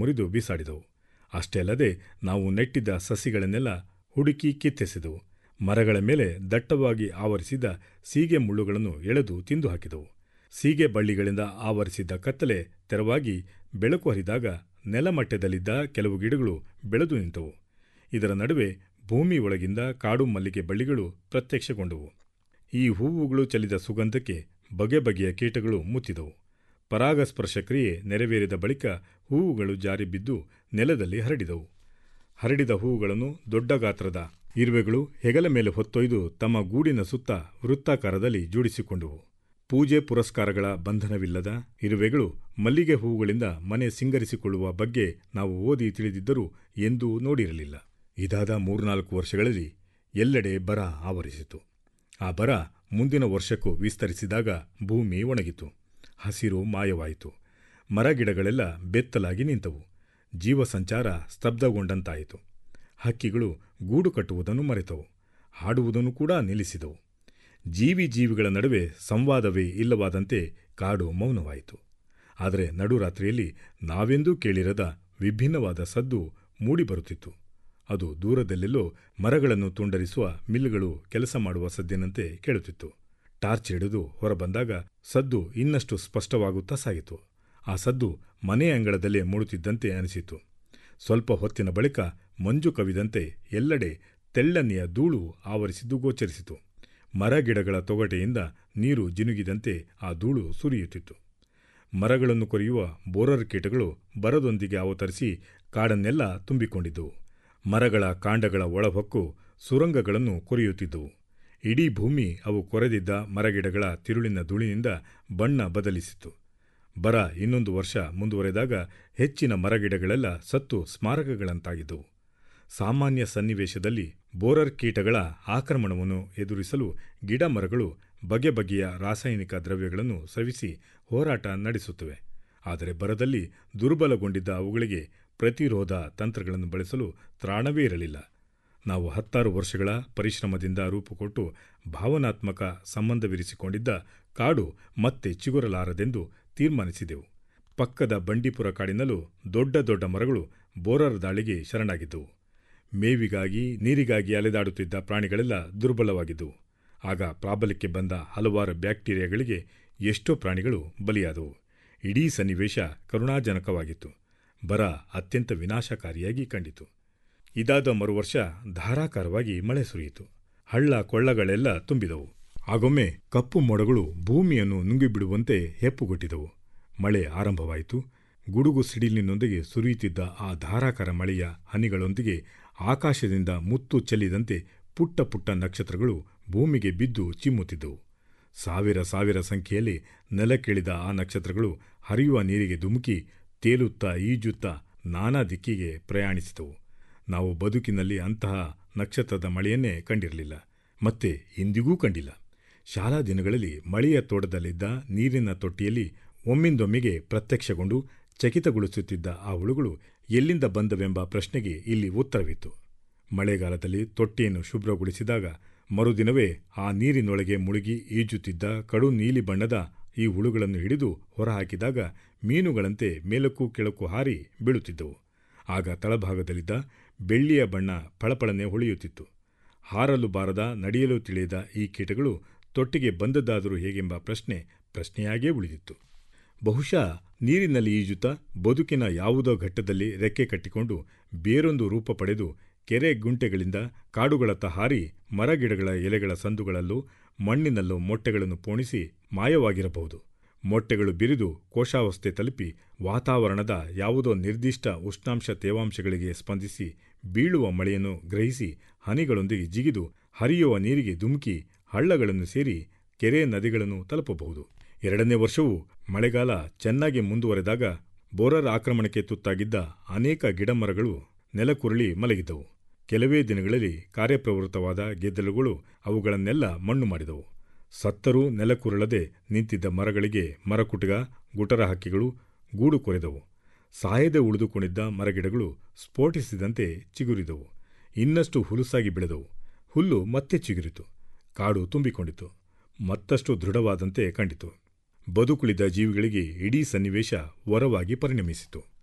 ಮುರಿದು ಬೀಸಾಡಿದವು ಅಷ್ಟೇ ಅಲ್ಲದೆ ನಾವು ನೆಟ್ಟಿದ್ದ ಸಸಿಗಳನ್ನೆಲ್ಲ ಹುಡುಕಿ ಕಿತ್ತೆಸೆದವು ಮರಗಳ ಮೇಲೆ ದಟ್ಟವಾಗಿ ಆವರಿಸಿದ್ದ ಸೀಗೆ ಮುಳ್ಳುಗಳನ್ನು ಎಳೆದು ತಿಂದು ಹಾಕಿದವು ಸೀಗೆ ಬಳ್ಳಿಗಳಿಂದ ಆವರಿಸಿದ್ದ ಕತ್ತಲೆ ತೆರವಾಗಿ ಬೆಳಕು ಹರಿದಾಗ ನೆಲಮಟ್ಟದಲ್ಲಿದ್ದ ಕೆಲವು ಗಿಡಗಳು ಬೆಳೆದು ನಿಂತವು ಇದರ ನಡುವೆ ಭೂಮಿ ಒಳಗಿಂದ ಕಾಡು ಮಲ್ಲಿಗೆ ಬಳ್ಳಿಗಳು ಪ್ರತ್ಯಕ್ಷಗೊಂಡವು ಈ ಹೂವುಗಳು ಚೆಲ್ಲಿದ ಸುಗಂಧಕ್ಕೆ ಬಗೆ ಬಗೆಯ ಕೀಟಗಳು ಮುತ್ತಿದವು ಪರಾಗಸ್ಪರ್ಶ ಕ್ರಿಯೆ ನೆರವೇರಿದ ಬಳಿಕ ಹೂವುಗಳು ಜಾರಿ ಬಿದ್ದು ನೆಲದಲ್ಲಿ ಹರಡಿದವು ಹರಡಿದ ಹೂವುಗಳನ್ನು ದೊಡ್ಡ ಗಾತ್ರದ ಇರುವೆಗಳು ಹೆಗಲ ಮೇಲೆ ಹೊತ್ತೊಯ್ದು ತಮ್ಮ ಗೂಡಿನ ಸುತ್ತ ವೃತ್ತಾಕಾರದಲ್ಲಿ ಜೋಡಿಸಿಕೊಂಡವು ಪೂಜೆ ಪುರಸ್ಕಾರಗಳ ಬಂಧನವಿಲ್ಲದ ಇರುವೆಗಳು ಮಲ್ಲಿಗೆ ಹೂವುಗಳಿಂದ ಮನೆ ಸಿಂಗರಿಸಿಕೊಳ್ಳುವ ಬಗ್ಗೆ ನಾವು ಓದಿ ತಿಳಿದಿದ್ದರೂ ಎಂದೂ ನೋಡಿರಲಿಲ್ಲ ಇದಾದ ಮೂರ್ನಾಲ್ಕು ವರ್ಷಗಳಲ್ಲಿ ಎಲ್ಲೆಡೆ ಬರ ಆವರಿಸಿತು ಆ ಬರ ಮುಂದಿನ ವರ್ಷಕ್ಕೂ ವಿಸ್ತರಿಸಿದಾಗ ಭೂಮಿ ಒಣಗಿತು ಹಸಿರು ಮಾಯವಾಯಿತು ಮರಗಿಡಗಳೆಲ್ಲ ಬೆತ್ತಲಾಗಿ ನಿಂತವು ಜೀವ ಸಂಚಾರ ಸ್ತಬ್ಧಗೊಂಡಂತಾಯಿತು ಹಕ್ಕಿಗಳು ಗೂಡು ಕಟ್ಟುವುದನ್ನು ಮರೆತವು ಹಾಡುವುದನ್ನು ಕೂಡ ನಿಲ್ಲಿಸಿದವು ಜೀವಿ ಜೀವಿಗಳ ನಡುವೆ ಸಂವಾದವೇ ಇಲ್ಲವಾದಂತೆ ಕಾಡು ಮೌನವಾಯಿತು ಆದರೆ ನಡುರಾತ್ರಿಯಲ್ಲಿ ನಾವೆಂದೂ ಕೇಳಿರದ ವಿಭಿನ್ನವಾದ ಸದ್ದು ಮೂಡಿಬರುತ್ತಿತ್ತು ಅದು ದೂರದಲ್ಲೆಲ್ಲೋ ಮರಗಳನ್ನು ತುಂಡರಿಸುವ ಮಿಲ್ಗಳು ಕೆಲಸ ಮಾಡುವ ಸದ್ದಿನಂತೆ ಕೇಳುತ್ತಿತ್ತು ಟಾರ್ಚ್ ಹಿಡಿದು ಹೊರಬಂದಾಗ ಸದ್ದು ಇನ್ನಷ್ಟು ಸ್ಪಷ್ಟವಾಗುತ್ತಾ ಸಾಗಿತು ಆ ಸದ್ದು ಮನೆ ಅಂಗಳದಲ್ಲೇ ಮೂಡುತ್ತಿದ್ದಂತೆ ಅನಿಸಿತು ಸ್ವಲ್ಪ ಹೊತ್ತಿನ ಬಳಿಕ ಮಂಜು ಕವಿದಂತೆ ಎಲ್ಲೆಡೆ ತೆಳ್ಳನೆಯ ಧೂಳು ಆವರಿಸಿದ್ದು ಗೋಚರಿಸಿತು ಮರಗಿಡಗಳ ತೊಗಟೆಯಿಂದ ನೀರು ಜಿನುಗಿದಂತೆ ಆ ಧೂಳು ಸುರಿಯುತ್ತಿತ್ತು ಮರಗಳನ್ನು ಕೊರೆಯುವ ಬೋರರ್ ಕೀಟಗಳು ಬರದೊಂದಿಗೆ ಅವತರಿಸಿ ಕಾಡನ್ನೆಲ್ಲ ತುಂಬಿಕೊಂಡಿದ್ದವು ಮರಗಳ ಕಾಂಡಗಳ ಒಳಹೊಕ್ಕು ಸುರಂಗಗಳನ್ನು ಕೊರೆಯುತ್ತಿದ್ದವು ಇಡೀ ಭೂಮಿ ಅವು ಕೊರೆದಿದ್ದ ಮರಗಿಡಗಳ ತಿರುಳಿನ ಧೂಳಿನಿಂದ ಬಣ್ಣ ಬದಲಿಸಿತು ಬರ ಇನ್ನೊಂದು ವರ್ಷ ಮುಂದುವರೆದಾಗ ಹೆಚ್ಚಿನ ಮರಗಿಡಗಳೆಲ್ಲ ಸತ್ತು ಸ್ಮಾರಕಗಳಂತಾಗಿದ್ದವು ಸಾಮಾನ್ಯ ಸನ್ನಿವೇಶದಲ್ಲಿ ಬೋರರ್ ಕೀಟಗಳ ಆಕ್ರಮಣವನ್ನು ಎದುರಿಸಲು ಗಿಡ ಮರಗಳು ಬಗೆ ಬಗೆಯ ರಾಸಾಯನಿಕ ದ್ರವ್ಯಗಳನ್ನು ಸವಿಸಿ ಹೋರಾಟ ನಡೆಸುತ್ತವೆ ಆದರೆ ಬರದಲ್ಲಿ ದುರ್ಬಲಗೊಂಡಿದ್ದ ಅವುಗಳಿಗೆ ಪ್ರತಿರೋಧ ತಂತ್ರಗಳನ್ನು ಬಳಸಲು ತ್ರಾಣವೇ ಇರಲಿಲ್ಲ ನಾವು ಹತ್ತಾರು ವರ್ಷಗಳ ಪರಿಶ್ರಮದಿಂದ ರೂಪುಕೊಟ್ಟು ಭಾವನಾತ್ಮಕ ಸಂಬಂಧವಿರಿಸಿಕೊಂಡಿದ್ದ ಕಾಡು ಮತ್ತೆ ಚಿಗುರಲಾರದೆಂದು ತೀರ್ಮಾನಿಸಿದೆವು ಪಕ್ಕದ ಬಂಡೀಪುರ ಕಾಡಿನಲ್ಲೂ ದೊಡ್ಡ ದೊಡ್ಡ ಮರಗಳು ಬೋರರ್ ದಾಳಿಗೆ ಶರಣಾಗಿದ್ದವು ಮೇವಿಗಾಗಿ ನೀರಿಗಾಗಿ ಅಲೆದಾಡುತ್ತಿದ್ದ ಪ್ರಾಣಿಗಳೆಲ್ಲ ದುರ್ಬಲವಾಗಿದ್ದವು ಆಗ ಪ್ರಾಬಲ್ಯಕ್ಕೆ ಬಂದ ಹಲವಾರು ಬ್ಯಾಕ್ಟೀರಿಯಾಗಳಿಗೆ ಎಷ್ಟೋ ಪ್ರಾಣಿಗಳು ಬಲಿಯಾದವು ಇಡೀ ಸನ್ನಿವೇಶ ಕರುಣಾಜನಕವಾಗಿತ್ತು ಬರ ಅತ್ಯಂತ ವಿನಾಶಕಾರಿಯಾಗಿ ಕಂಡಿತು ಇದಾದ ಮರುವರ್ಷ ಧಾರಾಕಾರವಾಗಿ ಮಳೆ ಸುರಿಯಿತು ಹಳ್ಳ ಕೊಳ್ಳಗಳೆಲ್ಲ ತುಂಬಿದವು ಆಗೊಮ್ಮೆ ಕಪ್ಪು ಮೋಡಗಳು ಭೂಮಿಯನ್ನು ನುಂಗಿಬಿಡುವಂತೆ ಹೆಪ್ಪುಗೊಟ್ಟಿದವು ಮಳೆ ಆರಂಭವಾಯಿತು ಗುಡುಗು ಸಿಡಿಲಿನೊಂದಿಗೆ ಸುರಿಯುತ್ತಿದ್ದ ಆ ಧಾರಾಕಾರ ಮಳೆಯ ಹನಿಗಳೊಂದಿಗೆ ಆಕಾಶದಿಂದ ಮುತ್ತು ಚೆಲ್ಲಿದಂತೆ ಪುಟ್ಟ ಪುಟ್ಟ ನಕ್ಷತ್ರಗಳು ಭೂಮಿಗೆ ಬಿದ್ದು ಚಿಮ್ಮುತ್ತಿದ್ದವು ಸಾವಿರ ಸಾವಿರ ಸಂಖ್ಯೆಯಲ್ಲಿ ನೆಲಕ್ಕಿಳಿದ ಆ ನಕ್ಷತ್ರಗಳು ಹರಿಯುವ ನೀರಿಗೆ ಧುಮುಕಿ ತೇಲುತ್ತಾ ಈಜುತ್ತಾ ನಾನಾ ದಿಕ್ಕಿಗೆ ಪ್ರಯಾಣಿಸಿದವು ನಾವು ಬದುಕಿನಲ್ಲಿ ಅಂತಹ ನಕ್ಷತ್ರದ ಮಳೆಯನ್ನೇ ಕಂಡಿರಲಿಲ್ಲ ಮತ್ತೆ ಇಂದಿಗೂ ಕಂಡಿಲ್ಲ ಶಾಲಾ ದಿನಗಳಲ್ಲಿ ಮಳೆಯ ತೋಟದಲ್ಲಿದ್ದ ನೀರಿನ ತೊಟ್ಟಿಯಲ್ಲಿ ಒಮ್ಮಿಂದೊಮ್ಮೆಗೆ ಪ್ರತ್ಯಕ್ಷಗೊಂಡು ಚಕಿತಗೊಳಿಸುತ್ತಿದ್ದ ಆ ಹುಳುಗಳು ಎಲ್ಲಿಂದ ಬಂದವೆಂಬ ಪ್ರಶ್ನೆಗೆ ಇಲ್ಲಿ ಉತ್ತರವಿತ್ತು ಮಳೆಗಾಲದಲ್ಲಿ ತೊಟ್ಟಿಯನ್ನು ಶುಭ್ರಗೊಳಿಸಿದಾಗ ಮರುದಿನವೇ ಆ ನೀರಿನೊಳಗೆ ಮುಳುಗಿ ಈಜುತ್ತಿದ್ದ ಕಡು ನೀಲಿ ಬಣ್ಣದ ಈ ಹುಳುಗಳನ್ನು ಹಿಡಿದು ಹೊರಹಾಕಿದಾಗ ಮೀನುಗಳಂತೆ ಮೇಲಕ್ಕೂ ಕೆಳಕ್ಕೂ ಹಾರಿ ಬೀಳುತ್ತಿದ್ದವು ಆಗ ತಳಭಾಗದಲ್ಲಿದ್ದ ಬೆಳ್ಳಿಯ ಬಣ್ಣ ಫಳಫಳನೆ ಹೊಳೆಯುತ್ತಿತ್ತು ಹಾರಲು ಬಾರದ ನಡೆಯಲು ತಿಳಿಯದ ಈ ಕೀಟಗಳು ತೊಟ್ಟಿಗೆ ಬಂದದ್ದಾದರೂ ಹೇಗೆಂಬ ಪ್ರಶ್ನೆ ಪ್ರಶ್ನೆಯಾಗೇ ಉಳಿದಿತ್ತು ಬಹುಶಃ ನೀರಿನಲ್ಲಿ ಈಜುತ್ತಾ ಬದುಕಿನ ಯಾವುದೋ ಘಟ್ಟದಲ್ಲಿ ರೆಕ್ಕೆ ಕಟ್ಟಿಕೊಂಡು ಬೇರೊಂದು ರೂಪ ಪಡೆದು ಕೆರೆ ಗುಂಟೆಗಳಿಂದ ಕಾಡುಗಳತ್ತ ಹಾರಿ ಮರಗಿಡಗಳ ಎಲೆಗಳ ಸಂದುಗಳಲ್ಲೂ ಮಣ್ಣಿನಲ್ಲೂ ಮೊಟ್ಟೆಗಳನ್ನು ಪೋಣಿಸಿ ಮಾಯವಾಗಿರಬಹುದು ಮೊಟ್ಟೆಗಳು ಬಿರಿದು ಕೋಶಾವಸ್ಥೆ ತಲುಪಿ ವಾತಾವರಣದ ಯಾವುದೋ ನಿರ್ದಿಷ್ಟ ಉಷ್ಣಾಂಶ ತೇವಾಂಶಗಳಿಗೆ ಸ್ಪಂದಿಸಿ ಬೀಳುವ ಮಳೆಯನ್ನು ಗ್ರಹಿಸಿ ಹನಿಗಳೊಂದಿಗೆ ಜಿಗಿದು ಹರಿಯುವ ನೀರಿಗೆ ಧುಮುಕಿ ಹಳ್ಳಗಳನ್ನು ಸೇರಿ ಕೆರೆ ನದಿಗಳನ್ನು ತಲುಪಬಹುದು ಎರಡನೇ ವರ್ಷವೂ ಮಳೆಗಾಲ ಚೆನ್ನಾಗಿ ಮುಂದುವರೆದಾಗ ಬೋರರ್ ಆಕ್ರಮಣಕ್ಕೆ ತುತ್ತಾಗಿದ್ದ ಅನೇಕ ಗಿಡಮರಗಳು ನೆಲಕುರುಳಿ ಮಲಗಿದ್ದವು ಕೆಲವೇ ದಿನಗಳಲ್ಲಿ ಕಾರ್ಯಪ್ರವೃತ್ತವಾದ ಗೆದ್ದಲುಗಳು ಅವುಗಳನ್ನೆಲ್ಲ ಮಣ್ಣು ಮಾಡಿದವು ಸತ್ತರೂ ನೆಲಕುರುಳದೆ ನಿಂತಿದ್ದ ಮರಗಳಿಗೆ ಮರಕುಟುಗ ಗುಟರ ಹಕ್ಕಿಗಳು ಗೂಡು ಕೊರೆದವು ಸಾಯದೆ ಉಳಿದುಕೊಂಡಿದ್ದ ಮರಗಿಡಗಳು ಸ್ಫೋಟಿಸಿದಂತೆ ಚಿಗುರಿದವು ಇನ್ನಷ್ಟು ಹುಲುಸಾಗಿ ಬೆಳೆದವು ಹುಲ್ಲು ಮತ್ತೆ ಚಿಗುರಿತು ಕಾಡು ತುಂಬಿಕೊಂಡಿತು ಮತ್ತಷ್ಟು ದೃಢವಾದಂತೆ ಕಂಡಿತು ಬದುಕುಳಿದ ಜೀವಿಗಳಿಗೆ ಇಡೀ ಸನ್ನಿವೇಶ ವರವಾಗಿ ಪರಿಣಮಿಸಿತು